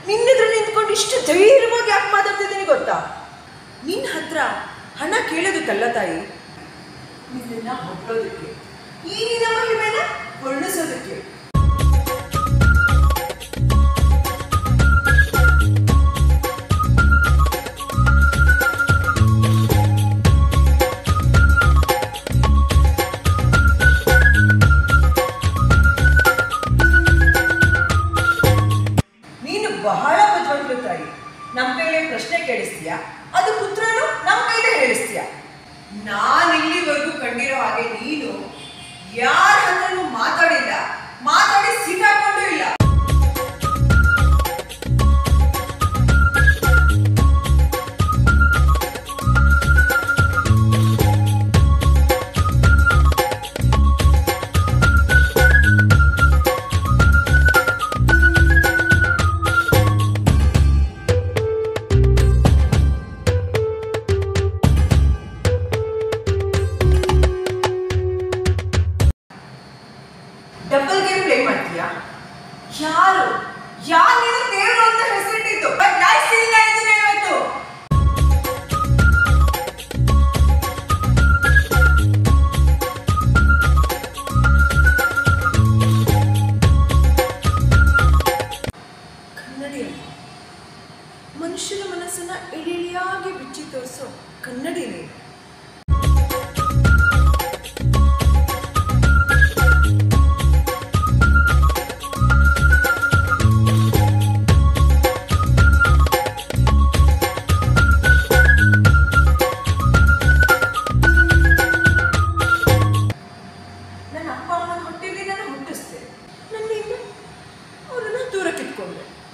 ನಿನ್ನೆದ್ರು ನಿಂತ್ಕೊಂಡು ಇಷ್ಟು ಧೈರ್ಯವಾಗಿ ಯಾಕೆ ಮಾತಾಡ್ತಿದ್ದೀನಿ ಗೊತ್ತಾ ನಿನ್ನ ಹತ್ರ ಹಣ ಕೇಳೋದಕ್ಕಲ್ಲ ತಾಯಿ ನಿನ್ನನ್ನ ಹೊಗಳೋದಕ್ಕೆ ಈ ನಿನ್ನ ಮಹಿಮೆನ ವರ್ಣಿಸೋದಕ್ಕೆ ನೀನು ಬಹಳ ಬುದ್ಧಿವಂತರು ತಾಯಿ ನಮ್ಮ ಕೈಲೇ ಪ್ರಶ್ನೆ ಕೇಳಿಸ್ತೀಯ ಅದು ಪುತ್ರನು ನಮ್ಮ ಕೈಲೇ ಹೇಳಿಸ್ತೀಯ ನಾನು ಇಲ್ಲಿವರೆಗೂ ಕಂಡಿರೋ ಹಾಗೆ ನೀನು ಯಾರ ಹತ್ರನೂ ಮಾತಾಡಿಲ್ಲ ಮಾತಾಡಿ ಸಿಕ್ಕಾಕೊಂಡು ಇಲ್ಲ ಡಬಲ್ ಗೇಮ್ ಪ್ಲೇ ಮಾಡ್ತೀಯಾ ಯಾರು ಯಾರು ನೀನು ದೇವರು ಅಂತ ಹೆಸರಿಟ್ಟಿದ್ದು ಬಟ್ ನೈಸ್ ಸೀನ್ ಆಯ್ತು ಇವತ್ತು ಕನ್ನಡಿಯಮ್ಮ ಮನುಷ್ಯನ ಮನಸ್ಸನ್ನ ಇಳಿಯಾಗಿ ಬಿಚ್ಚಿ ತೋರಿಸೋ ಕನ್ನಡಿ ನೀನು ನನ್ನ ಅಪ್ಪ ಅಮ್ಮನ ಹೊಟ್ಟೆಲಿ ನಾನು ಹುಟ್ಟಿಸ್ದೆ ನನ್ನಿಂದ ಅವರನ್ನ ದೂರಕ್ಕೆ ಇಟ್ಕೊಂಡೆ